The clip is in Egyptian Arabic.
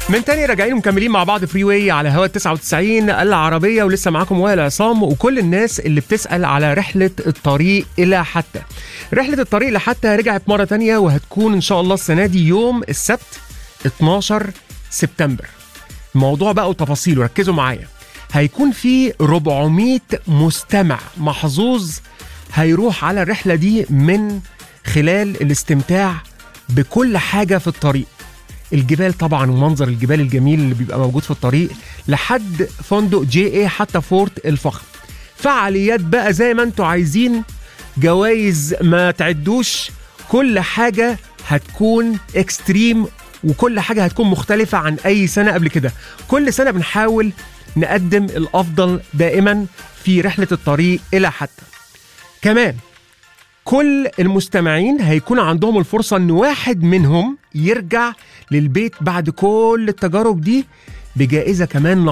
من تاني راجعين مكملين مع بعض فري واي على هوا 99 العربيه ولسه معاكم وائل عصام وكل الناس اللي بتسال على رحله الطريق الى حتى. رحله الطريق لحتى رجعت مره تانية وهتكون ان شاء الله السنه دي يوم السبت 12 سبتمبر. الموضوع بقى وتفاصيله ركزوا معايا. هيكون في 400 مستمع محظوظ هيروح على الرحله دي من خلال الاستمتاع بكل حاجه في الطريق. الجبال طبعا ومنظر الجبال الجميل اللي بيبقى موجود في الطريق لحد فندق جي اي حتى فورت الفخم فعاليات بقى زي ما انتوا عايزين جوائز ما تعدوش كل حاجة هتكون اكستريم وكل حاجة هتكون مختلفة عن أي سنة قبل كده كل سنة بنحاول نقدم الأفضل دائما في رحلة الطريق إلى حتى كمان كل المستمعين هيكون عندهم الفرصة ان واحد منهم يرجع للبيت بعد كل التجارب دي بجائزة كمان